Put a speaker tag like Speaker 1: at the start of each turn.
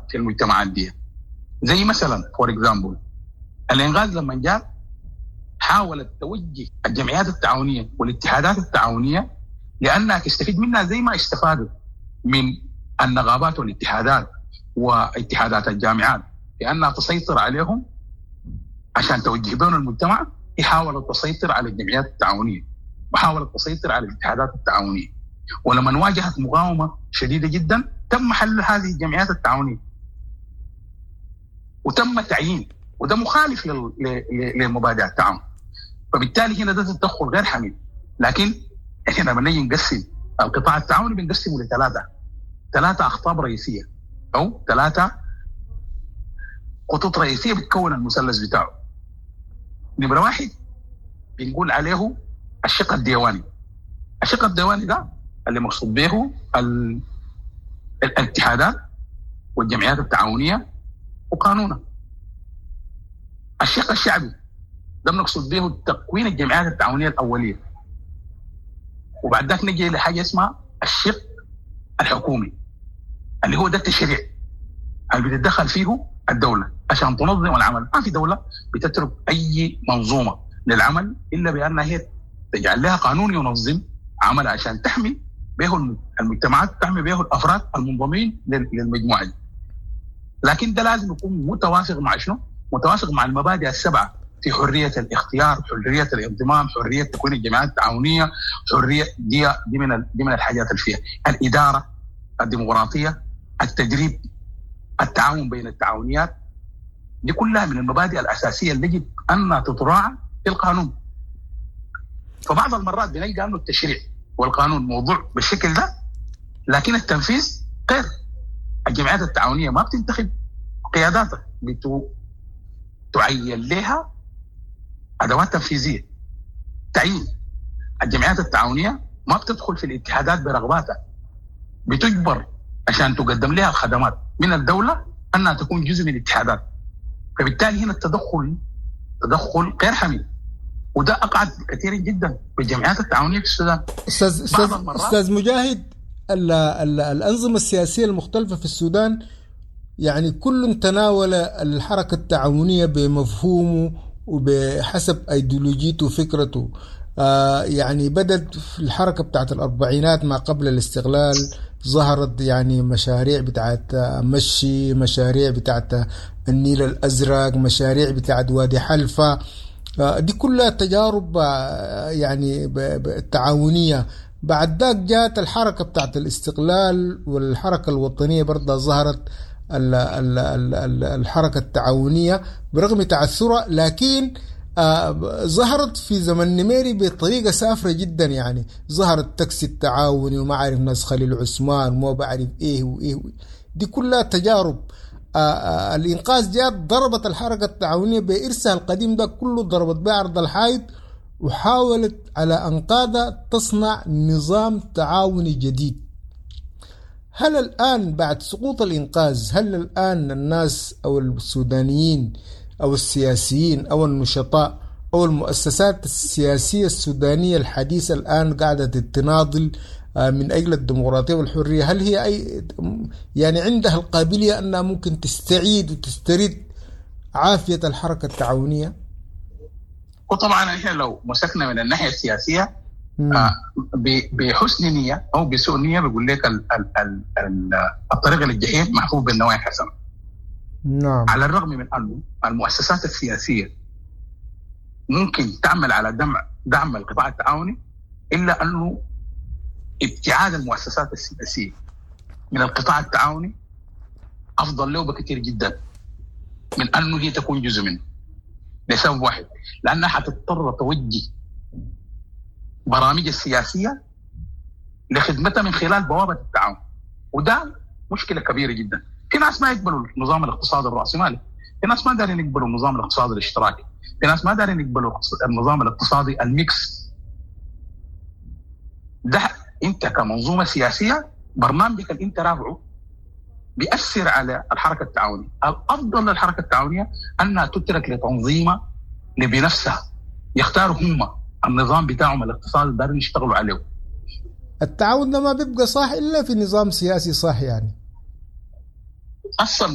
Speaker 1: في المجتمعات دي زي مثلا فور اكزامبل الانغاز لما جاء حاولت توجه الجمعيات التعاونيه والاتحادات التعاونيه لانها تستفيد منها زي ما استفادوا من النقابات والاتحادات واتحادات الجامعات لانها تسيطر عليهم عشان توجه بين المجتمع هي حاولت تسيطر على الجمعيات التعاونيه وحاولت تسيطر على الاتحادات التعاونيه ولما واجهت مقاومه شديده جدا تم حل هذه الجمعيات التعاونيه وتم تعيين وده مخالف لمبادئ التعاون فبالتالي هنا ده تدخل غير حميد لكن احنا لما نيجي نقسم القطاع التعاوني بنقسمه لثلاثه ثلاثه اخطاب رئيسيه او ثلاثه خطوط رئيسيه بتكون المثلث بتاعه نمره واحد بنقول عليه الشق الديواني الشق الديواني ده اللي مقصود به الاتحادات والجمعيات التعاونيه وقانونها الشق الشعبي ده بنقصد به تكوين الجمعيات التعاونيه الاوليه وبعد ذاك نجي لحاجه اسمها الشق الحكومي اللي هو ده التشريع اللي بتتدخل فيه الدوله عشان تنظم العمل ما في دوله بتترك اي منظومه للعمل الا بانها هي تجعل لها قانون ينظم عمل عشان تحمي به المجتمعات تحمي به الافراد المنضمين للمجموعه دي لكن ده لازم يكون متوافق مع شنو؟ متوافق مع المبادئ السبعه في حريه الاختيار، حريه الانضمام، حريه تكوين الجمعيات التعاونيه، حريه دي دي من دي من الحاجات اللي فيها، الاداره الديمقراطيه، التدريب، التعاون بين التعاونيات دي كلها من المبادئ الاساسيه اللي يجب ان تتراعى في القانون. فبعض المرات بنلقى انه التشريع والقانون موضوع بالشكل ده لكن التنفيذ غير الجمعيات التعاونيه ما بتنتخب قياداتها بتو تعين لها ادوات تنفيذيه تعيين الجمعيات التعاونيه ما بتدخل في الاتحادات برغباتها بتجبر عشان تقدم لها الخدمات من الدوله انها تكون جزء من الاتحادات فبالتالي هنا التدخل تدخل غير حميد وده اقعد كثيرا جدا بالجمعيات التعاونيه في السودان
Speaker 2: استاذ استاذ استاذ مجاهد ال ال الانظمه السياسيه المختلفه في السودان يعني كل تناول الحركه التعاونيه بمفهومه وبحسب ايديولوجيته وفكرته آه يعني بدت في الحركه بتاعت الاربعينات ما قبل الاستقلال ظهرت يعني مشاريع بتاعت مشي مشاريع بتاعت النيل الازرق مشاريع بتاعت وادي حلفه دي كلها تجارب يعني تعاونيه بعد ذاك جاءت الحركه بتاعت الاستقلال والحركه الوطنيه برضه ظهرت ال ال ال الحركه التعاونيه برغم تعثرها لكن آه ظهرت في زمن نميري بطريقة سافرة جدا يعني ظهر التاكسي التعاوني وما عارف ناس خليل عثمان وما بعرف ايه وايه دي كلها تجارب آآ آآ الانقاذ جات ضربت الحركه التعاونيه بارثها القديم ده كله ضربت بعرض الحائط وحاولت على انقاذها تصنع نظام تعاوني جديد هل الان بعد سقوط الانقاذ هل الان الناس او السودانيين او السياسيين او النشطاء او المؤسسات السياسيه السودانيه الحديثه الان قاعده تناضل من اجل الديمقراطيه والحريه هل هي اي يعني عندها القابليه انها ممكن تستعيد وتسترد عافيه الحركه التعاونيه؟
Speaker 1: وطبعا احنا لو مسكنا من الناحيه السياسيه آه بحسن نيه او بسوء نيه بقول لك ال ال ال ال الطريق للجحيم محفوظ بالنوايا حسنه.
Speaker 2: نعم
Speaker 1: على الرغم من انه المؤسسات السياسيه ممكن تعمل على دعم دعم القطاع التعاوني الا انه ابتعاد المؤسسات السياسيه من القطاع التعاوني افضل له بكثير جدا من انه هي تكون جزء منه لسبب واحد لانها حتضطر توجه برامج السياسيه لخدمتها من خلال بوابه التعاون وده مشكله كبيره جدا في ناس ما يقبلوا النظام الاقتصادي الراسمالي في ناس ما دارين يقبلوا النظام الاقتصادي الاشتراكي في ناس ما دارين يقبلوا النظام الاقتصادي الميكس ده انت كمنظومه سياسيه برنامجك اللي انت رافعه بيأثر على الحركه التعاونيه، الافضل للحركه التعاونيه انها تترك لتنظيمها بنفسها يختاروا هم النظام بتاعهم الاقتصادي اللي يشتغلوا عليه.
Speaker 2: التعاون ده ما بيبقى صح الا في نظام سياسي صح يعني.
Speaker 1: اصلا